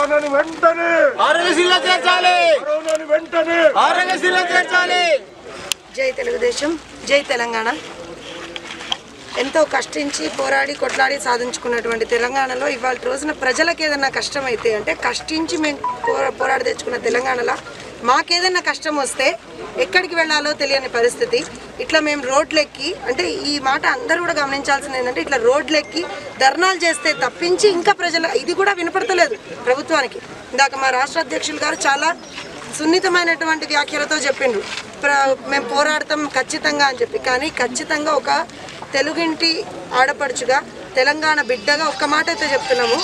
కరోనాను వెంటనే ఆరోగ్యశ్రీలో చేర్చాలి కరోనాను వెంటనే ఆరోగ్యశ్రీలో చేర్చాలి జై తెలుగుదేశం జై తెలంగాణ ఎంతో కష్టించి పోరాడి కొట్లాడి సాధించుకున్నటువంటి తెలంగాణలో ఇవాళ రోజున ప్రజలకు ఏదైనా కష్టం అయితే అంటే కష్టించి మేము పోరా- పోరాడి తెచ్చుకున్న తెలంగాణలో మాకేదైనా కష్టం వస్తే ఎక్కడికి వెళ్ళాలో తెలియని పరిస్థితి ఇట్లా మేము రోడ్లెక్కి అంటే ఈ మాట అందరూ కూడా గమనించాల్సింది ఏంటంటే ఇట్లా రోడ్లెక్కి ధర్నాలు చేస్తే తప్పించి ఇంకా ప్రజల ఇది కూడా వినపడతలేదు ప్రభుత్వానికి ఇందాక మా రాష్ట్ర అధ్యక్షులు గారు చాలా సున్నితమైనటువంటి వ్యాఖ్యలతో చెప్పిండ్రు ప్ర- మేము పోరాడతాం ఖచ్చితంగా అని చెప్పి కానీ ఖచ్చితంగా ఒక తెలుగింటి ఆడపడుచుగా తెలంగాణ బిడ్డగా ఒక్క మాట అయితే చెప్తున్నాము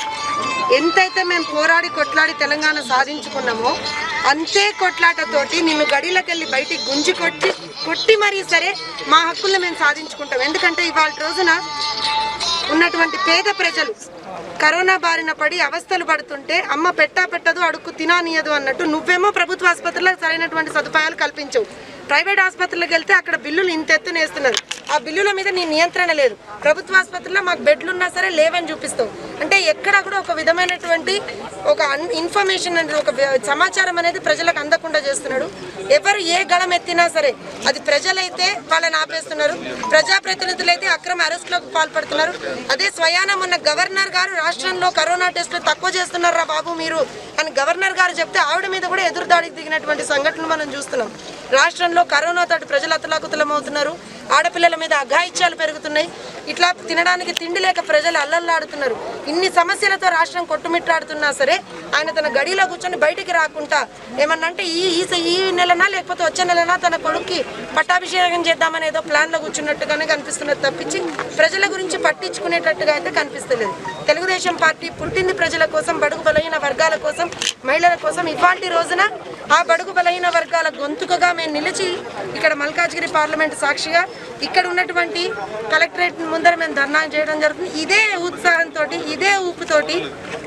ఎంతైతే మేము పోరాడి కొట్లాడి తెలంగాణ సాధించుకున్నామో అంతే కొట్లాటతోటి నిన్ను గడిలోకెళ్ళి బయటికి గుంజి కొట్టి కొట్టి మరీ సరే మా హక్కుల్ని మేము సాధించుకుంటాం ఎందుకంటే ఇవాళ రోజున ఉన్నటువంటి పేద ప్రజలు కరోనా బారిన పడి అవస్థలు పడుతుంటే అమ్మ పెట్టా పెట్టదు అడుక్కు తినానీయదు అన్నట్టు నువ్వేమో ప్రభుత్వ ఆసుపత్రిలో సరైనటువంటి సదుపాయాలు కల్పించవు ప్రైవేట్ ఆసుపత్రులకు వెళ్తే అక్కడ బిల్లులు ఇంత ఎత్తున వేస్తున్నారు ఆ బిల్లుల మీద నీ నియంత్రణ లేదు ప్రభుత్వ ఆసుపత్రిలో మాకు బెడ్లు ఉన్నా సరే లేవని చూపిస్తావు అంటే ఎక్కడ కూడా ఒక విధమైనటువంటి ఒక అన్- ఇన్ఫర్మేషన్ అనేది ఒక వ్య- సమాచారం అనేది ప్రజలకు అందకుండా చేస్తున్నాడు ఎవరు ఏ గళం ఎత్తినా సరే అది ప్రజలైతే వాళ్ళని ఆపేస్తున్నారు ప్రజాప్రతినిధులైతే అక్రమ అరెస్టులకు పాల్పడుతున్నారు అదే స్వయాన మొన్న గవర్నర్ గారు రాష్ట్రంలో కరోనా టెస్టులు తక్కువ చేస్తున్నారా బాబు మీరు అని గవర్నర్ గారు చెప్తే ఆవిడ మీద కూడా ఎదురుదాడికి దిగినటువంటి సంఘటనలు మనం చూస్తున్నాం రాష్ట్రంలో కరోనా తోటి ప్రజలు అతలాకుతలం అవుతున్నారు ఆడపిల్లల మీద అఘాయిత్యాలు పెరుగుతున్నాయి ఇట్లా తినడానికి తిండి లేక ప్రజలు అల్లల్లాడుతున్నారు ఇన్ని సమస్యలతో రాష్ట్రం కొట్టుమిట్టాడుతున్నా సరే ఆయన తన గడిలో కూర్చొని బయటికి రాకుండా ఏమన్నా అంటే ఈ ఈ స- ఈ నెలనా లేకపోతే వచ్చే నెలనా తన కొడుక్కి పట్టాభిషేకం చేద్దామని ఏదో ప్లాన్లో కూర్చున్నట్టుగానే కనిపిస్తున్నది తప్పించి ప్రజల గురించి పట్టించుకునేటట్టుగా అయితే కనిపిస్తలేదు తెలుగుదేశం పార్టీ పుట్టింది ప్రజల కోసం బడుగు బలహీన వర్గాల కోసం మహిళల కోసం ఇవాటి రోజున ఆ బడుగు బలహీన వర్గాల గొంతుకగా మేము నిలిచి ఇక్కడ మల్కాజ్గిరి పార్లమెంట్ సాక్షిగా ఇక్కడ ఉన్నటువంటి కలెక్టరేట్ ముందర మేము ధర్నా చేయడం జరుగుతుంది ఇదే ఉత్సాహంతో ఇదే ఊపుతోటి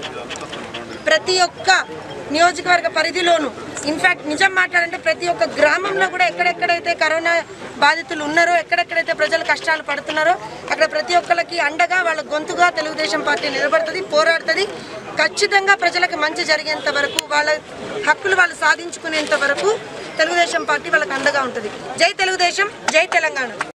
ప్రతి ఒక్క నియోజకవర్గ పరిధిలోనూ ఇన్ఫాక్ట్ నిజం మాట్లాడంటే ప్రతి ఒక్క గ్రామంలో కూడా ఎక్కడెక్కడైతే కరోనా బాధితులు ఉన్నారో ఎక్కడెక్కడైతే ప్రజలు కష్టాలు పడుతున్నారో అక్కడ ప్రతి ఒక్కరికి అండగా వాళ్ళ గొంతుగా తెలుగుదేశం పార్టీ నిలబడుతుంది పోరాడుతుంది ఖచ్చితంగా ప్రజలకు మంచి జరిగేంత వరకు వాళ్ళ హక్కులు వాళ్ళు సాధించుకునేంత వరకు తెలుగుదేశం పార్టీ వాళ్ళకి అండగా ఉంటుంది జై తెలుగుదేశం జై తెలంగాణ